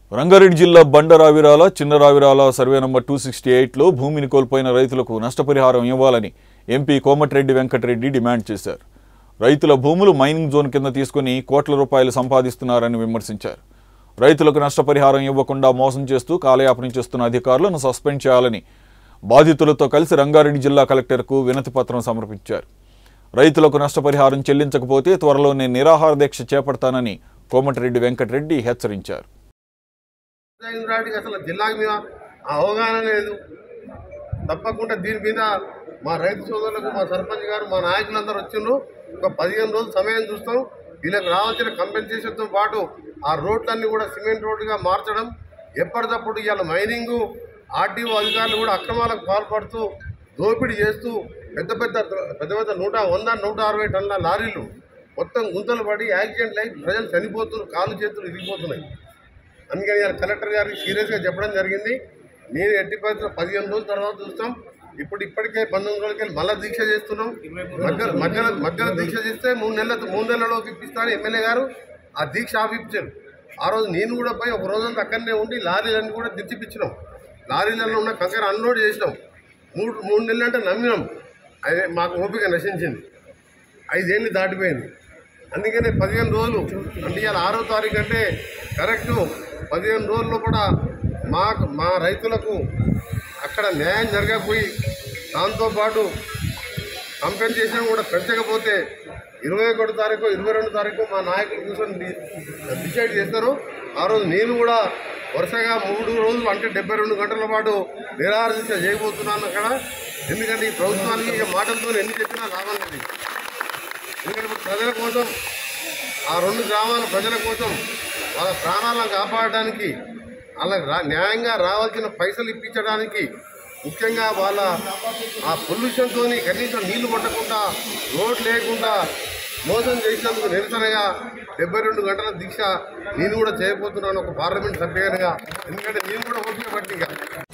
రంగారెడ్డి జిల్లా Bandaravirala Chinnaravirala survey number two sixty ఎయిట్లో భూమిని కోల్పోయిన రైతులకు నష్టపరిహారం ఇవ్వాలని ఎంపీ కోమటిరెడ్డి వెంకటరెడ్డి డిమాండ్ చేశారు రైతుల భూములు మైనింగ్ జోన్ కింద తీసుకుని కోట్ల రూపాయలు సంపాదిస్తున్నారని విమర్శించారు రైతులకు నష్టపరిహారం ఇవ్వకుండా మోసం చేస్తూ కాలయాపన చేస్తున్న అధికారులను సస్పెండ్ చేయాలని బాధితులతో కలిసి రంగారెడ్డి జిల్లా కలెక్టర్కు వినతి పత్రం సమర్పించారు రైతులకు నష్టపరిహారం చెల్లించకపోతే త్వరలోనే నిరాహార దీక్ష చేపడతానని కోమటిరెడ్డి వెంకటరెడ్డి హెచ్చరించారు ఇంద్రాడికి అసలు జిల్లాకి మీద అవగాహన లేదు తప్పకుండా దీని మీద మా రైతు సోదరులకు మా సర్పంచ్ గారు మా నాయకులందరూ వచ్చిండ్రు ఒక పదిహేను రోజులు సమయం చూస్తాం వీళ్ళకి రావాల్సిన కంపెన్సేషన్తో పాటు ఆ రోడ్లన్నీ కూడా సిమెంట్ రోడ్డుగా మార్చడం ఎప్పటికప్పుడు ఇవాళ మైనింగ్ ఆర్టీఓ అధికారులు కూడా అక్రమాలకు పాల్పడుతూ దోపిడీ చేస్తూ పెద్ద పెద్ద పెద్ద పెద్ద నూట వంద నూట అరవై టన్నుల లారీలు మొత్తం గుంతలు పడి యాక్సిడెంట్లు అయి ప్రజలు చనిపోతున్నారు కాళ్ళు చేతులు ఇరిగిపోతున్నాయి అందుకని ఇవాళ కలెక్టర్ గారికి సీరియస్గా చెప్పడం జరిగింది నేను ఎట్టి పరిస్థితుల్లో పదిహేను రోజుల తర్వాత చూస్తాం ఇప్పుడు ఇప్పటికే పంతొమ్మిది రోజులకి వెళ్ళి మళ్ళీ దీక్ష చేస్తున్నాం మధ్య మధ్యలో మధ్యలో దీక్ష చేస్తే మూడు నెలల మూడు నెలల్లోకి ఇప్పిస్తాను ఎమ్మెల్యే గారు ఆ దీక్ష ఆపిచ్చారు ఆ రోజు నేను కూడా పోయి ఒక రోజంతా అక్కడనే ఉండి లారీలన్నీ కూడా దించిపించినాం లారీలలో ఉన్న కంకర అన్లోడ్ చేసినాం మూడు మూడు నెలలు అంటే నమ్మినాం అదే మాకు ఓపిక నశించింది ఐదేళ్ళు దాటిపోయింది అందుకనే పదిహేను రోజులు అంటే ఇవాళ ఆరో తారీఖు అంటే కరెక్ట్ పదిహేను రోజుల్లో కూడా మా మా రైతులకు అక్కడ న్యాయం జరగకపోయి దాంతోపాటు కంపెన్సేషన్ కూడా పెంచకపోతే ఇరవై ఒకటి తారీఖు ఇరవై రెండు తారీఖు మా నాయకులు కూర్చొని డి- డిసైడ్ చేస్తారు ఆ రోజు నేను కూడా వరుసగా మూడు రోజులు అంటే డెబ్బై రెండు గంటల పాటు నిరాహారదీక్ష చేయబోతున్నాను అక్కడ ఎందుకంటే ఈ ప్రభుత్వానికి ఇక మాటలతో ఎన్ని చెప్పినా లాభం లేదు ఎందుకంటే ఇప్పుడు ప్రజల కోసం ఆ రెండు గ్రామాల ప్రజల కోసం వాళ్ళ ప్రాణాలను కాపాడడానికి వాళ్ళకి రా న్యాయంగా రావాల్సిన పైసలు ఇప్పించడానికి ముఖ్యంగా వాళ్ళ ఆ పొల్యూషన్తో కనీసం నీళ్లు కొట్టకుండా రోడ్ లేకుండా మోసం చేసినందుకు నిరసనగా డెబ్బై రెండు గంటల దీక్ష నేను కూడా చేయబోతున్నాను ఒక పార్లమెంట్ సభ్యునిగా ఎందుకంటే నేను కూడా ఓపిక పట్టిగా